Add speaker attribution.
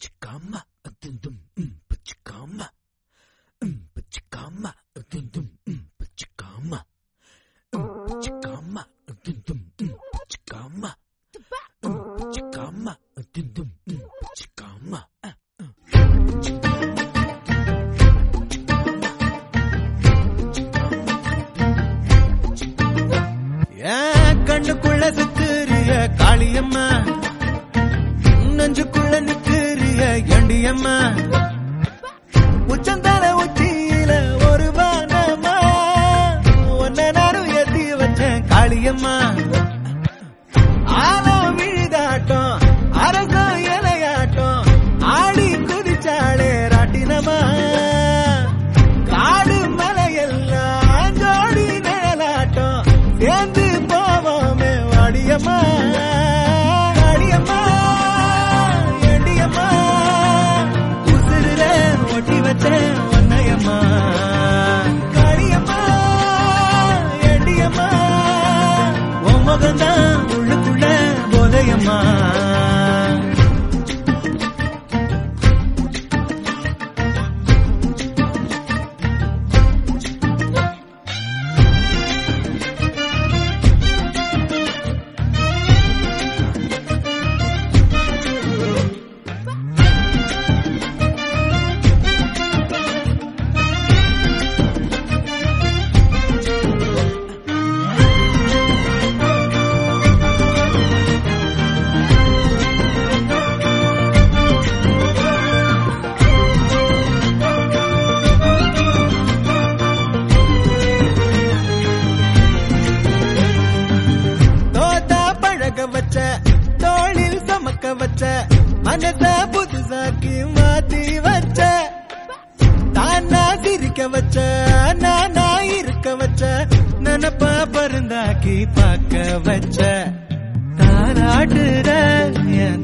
Speaker 1: pachikama, dum dum, pachikama, pachikama, dum dum, pachikama, pachikama, dum dum, pachikama, pachikama, dum dum, pachikama.
Speaker 2: ஏன் கண்ணுக்குள்ள சுத்துறிய காளியம்மா நெஞ்சுக்குள்ள நிக்கிறிய எண்டியம்மா உச்சந்தர உச்சியில ஒரு வானம்மா உன்னை நானும் ஏத்தி வச்சேன் காளியம்மா ஆலம் விழுதாட்டம் அரசம் இலையாட்டம் ஆடி குதிச்சாளே ராட்டினமா காடு மலையெல்லாம் ஜோடி நிழலாட்டம் சேர்ந்து போவோமே வாடியம்மா வாடியம்மா ஏண்டியம்மா உசுருல ஒட்டி வச்சேன் ஒன்னையம்மா காளியம்மா ஏண்டியம்மா உன் முகம்தான் உள்ளுக்குள்ள போதையம்மா தோத்தா பழக வச்ச தோளில் சமக்க வச்ச மனச புதுசாக்கி மாத்தி வச்ச தானா சிரிக்க வச்ச நானா இருக்க வச்ச நினப்பா பருந்தாக்கி பார்க்க வச்ச தாராட்டுற என்